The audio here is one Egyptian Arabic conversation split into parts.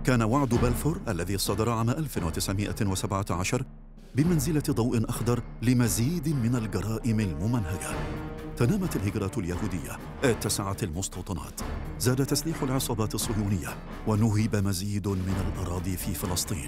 كان وعد بلفور الذي صدر عام 1917 بمنزلة ضوء أخضر لمزيد من الجرائم الممنهجة تنامت الهجرة اليهودية اتسعت المستوطنات زاد تسليح العصابات الصهيونية ونهب مزيد من الأراضي في فلسطين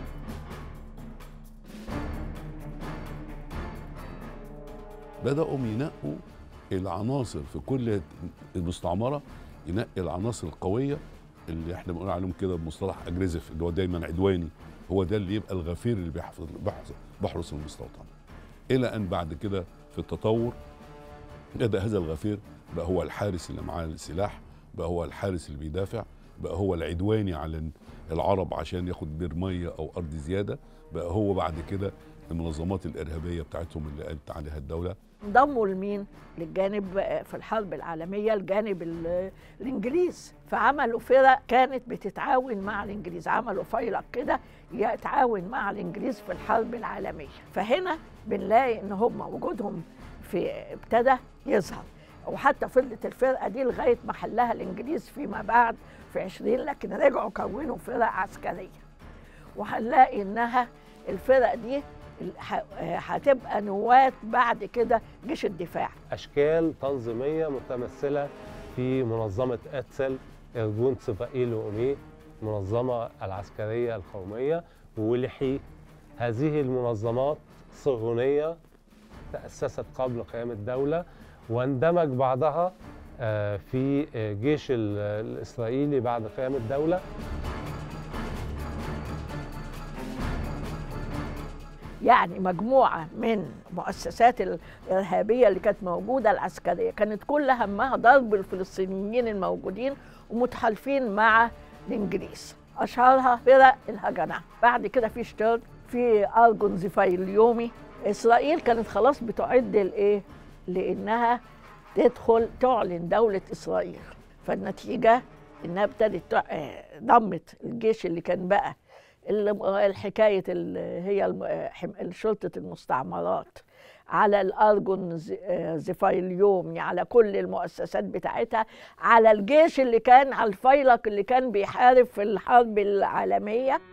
بدأوا ينقوا العناصر في كل مستعمرة ينقي العناصر القوية اللي احنا بنقول عليهم كده بمصطلح اجريزيف اللي هو دايما عدواني هو ده اللي يبقى الغفير اللي بيحفظ بيحفظ بحرس المستوطن الى ان بعد كده في التطور بدا هذا الغفير بقى هو الحارس اللي معاه السلاح بقى هو الحارس اللي بيدافع بقى هو العدواني على العرب عشان ياخد بير ميه او ارض زياده بقى هو بعد كده المنظمات الارهابيه بتاعتهم اللي قامت عليها الدوله انضموا لمين؟ للجانب في الحرب العالميه الجانب الانجليز فعملوا فرق كانت بتتعاون مع الانجليز عملوا فيلق كده يتعاون مع الانجليز في الحرب العالميه فهنا بنلاقي ان هم وجودهم في ابتدى يظهر وحتى فضلت الفرقه دي لغايه ما حلها الانجليز فيما بعد في 20 لكن رجعوا كونوا فرق عسكريه وهنلاقي انها الفرق دي هتبقى نواة بعد كده جيش الدفاع أشكال تنظيمية متمثلة في منظمة أتسل إرجون صفائيل وأمي المنظمة العسكرية القومية وولحي هذه المنظمات صهيونية تأسست قبل قيام الدولة واندمج بعضها في جيش الإسرائيلي بعد قيام الدولة يعني مجموعة من مؤسسات الإرهابية اللي كانت موجودة العسكرية كانت كل همها ضرب الفلسطينيين الموجودين ومتحالفين مع الإنجليز أشهرها فرق الهجنة بعد كده في شتيرن في أرجون زفاي اليومي إسرائيل كانت خلاص بتعد الإيه لأنها تدخل تعلن دولة إسرائيل فالنتيجة إنها ابتدت ضمت الجيش اللي كان بقى الحكاية اللي هي شرطة المستعمرات على الأرجون زفايليومي على كل المؤسسات بتاعتها على الجيش اللي كان على الفيلق اللي كان بيحارب في الحرب العالمية